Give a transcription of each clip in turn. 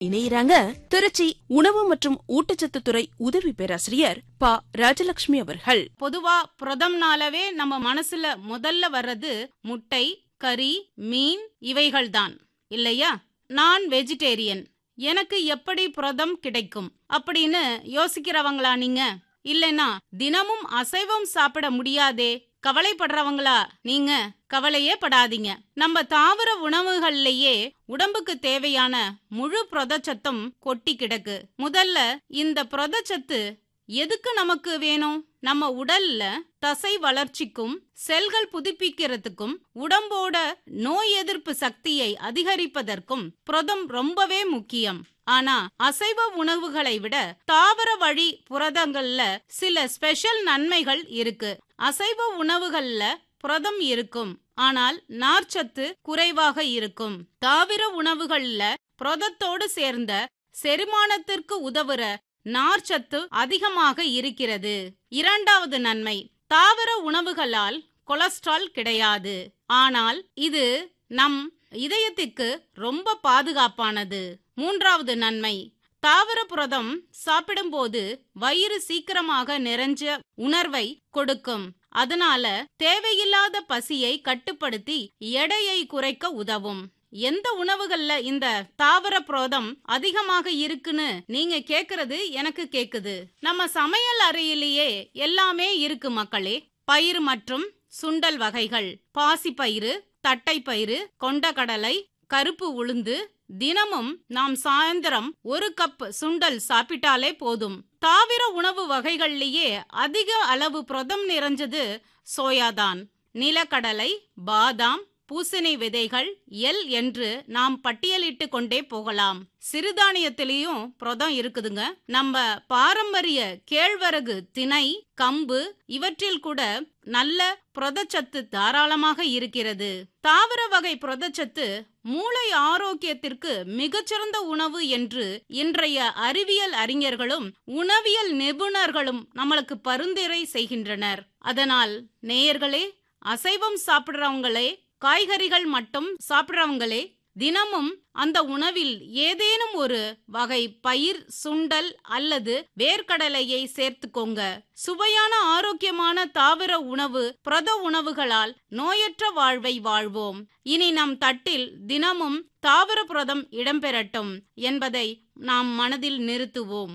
இணையிறாங்க திருச்சி உணவு மற்றும் ஊட்டச்சத்து துறை உதவி பேராசிரியர் ப ராஜலட்சுமி அவர்கள் பொதுவா புரதம்னாலவே நம்ம மனசுல முதல்ல வர்றது முட்டை கறி மீன் இவைகள்தான் இல்லையா நான் வெஜிடேரியன் எனக்கு எப்படி புரதம் கிடைக்கும் அப்படின்னு யோசிக்கிறவங்களா நீங்க இல்லைன்னா தினமும் அசைவம் சாப்பிட முடியாதே கவலைப்படுறவங்களா நீங்க கவலையே படாதீங்க நம்ம தாவர உணவுகள்லயே உடம்புக்கு தேவையான முழு புரதச்சத்தும் கொட்டி கிடக்கு முதல்ல இந்த புரதச்சத்து எதுக்கு நமக்கு வேணும் நம்ம உடல்ல தசை வளர்ச்சிக்கும் செல்கள் புதுப்பிக்கிறதுக்கும் உடம்போட நோய் எதிர்ப்பு சக்தியை அதிகரிப்பதற்கும் புரதம் ரொம்பவே முக்கியம் ஆனா அசைவ உணவுகளை விட தாவர வழி புரதங்கள்ல சில ஸ்பெஷல் நன்மைகள் இருக்கு அசைவ உணவுகள்ல புரதம் இருக்கும் ஆனால் நார்ச்சத்து குறைவாக இருக்கும் தாவர உணவுகள்ல புரதத்தோடு சேர்ந்த செரிமானத்திற்கு உதவுற நார்ச்சத்து அதிகமாக இருக்கிறது இரண்டாவது நன்மை தாவர உணவுகளால் கொலஸ்ட்ரால் கிடையாது ஆனால் இது நம் இதயத்துக்கு ரொம்ப பாதுகாப்பானது மூன்றாவது நன்மை தாவர புரதம் சாப்பிடும்போது வயிறு சீக்கிரமாக நிறைஞ்ச உணர்வை கொடுக்கும் அதனால தேவையில்லாத பசியை கட்டுப்படுத்தி எடையை குறைக்க உதவும் எந்த உணவுகள்ல இந்த தாவர புரதம் அதிகமாக இருக்குன்னு நீங்க கேக்குறது எனக்கு கேக்குது நம்ம சமையல் அறையிலேயே எல்லாமே இருக்கு மக்களே பயிர் மற்றும் சுண்டல் வகைகள் பாசிப்பயிறு தட்டைப்பயிறு கொண்டக்கடலை கருப்பு உளுந்து தினமும் நாம் சாயந்தரம் ஒரு கப் சுண்டல் சாப்பிட்டாலே போதும் தாவர உணவு வகைகள்லயே அதிக அளவு புரதம் நிறைஞ்சது சோயாதான் நிலக்கடலை பாதாம் பூசணி விதைகள் எல் என்று நாம் பட்டியலிட்டு கொண்டே போகலாம் சிறுதானியத்திலையும் புரதம் இருக்குதுங்க நம்ம பாரம்பரிய கேழ்வரகு திணை கம்பு இவற்றில் கூட நல்ல புரதச்சத்து தாராளமாக இருக்கிறது தாவர வகை புரதச்சத்து மூளை ஆரோக்கியத்திற்கு மிகச்சிறந்த உணவு என்று இன்றைய அறிவியல் அறிஞர்களும் உணவியல் நிபுணர்களும் நம்மளுக்கு பரிந்துரை செய்கின்றனர் அதனால் நேயர்களே அசைவம் சாப்பிடுறவங்களே காய்கறிகள் மட்டும் சாப்பிடுறவங்களே தினமும் அந்த உணவில் ஏதேனும் ஒரு வகை பயிர் சுண்டல் அல்லது வேர்க்கடலையை சேர்த்துக்கோங்க சுவையான ஆரோக்கியமான தாவர உணவு புரத உணவுகளால் நோயற்ற வாழ்வை வாழ்வோம் இனி நம் தட்டில் தினமும் தாவர புரதம் இடம்பெறட்டும் என்பதை நாம் மனதில் நிறுத்துவோம்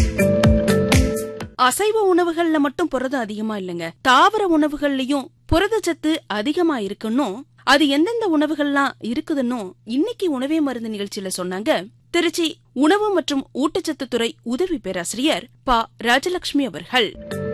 அசைவ உணவுகள்ல மட்டும் புரதம் அதிகமா இல்லைங்க தாவர உணவுகள்லயும் புரதச்சத்து அதிகமா இருக்குன்னும் அது எந்தெந்த உணவுகள்லாம் இருக்குதுன்னும் இன்னைக்கு உணவே மருந்து நிகழ்ச்சியில சொன்னாங்க திருச்சி உணவு மற்றும் ஊட்டச்சத்து துறை உதவி பேராசிரியர் ப ராஜலட்சுமி அவர்கள்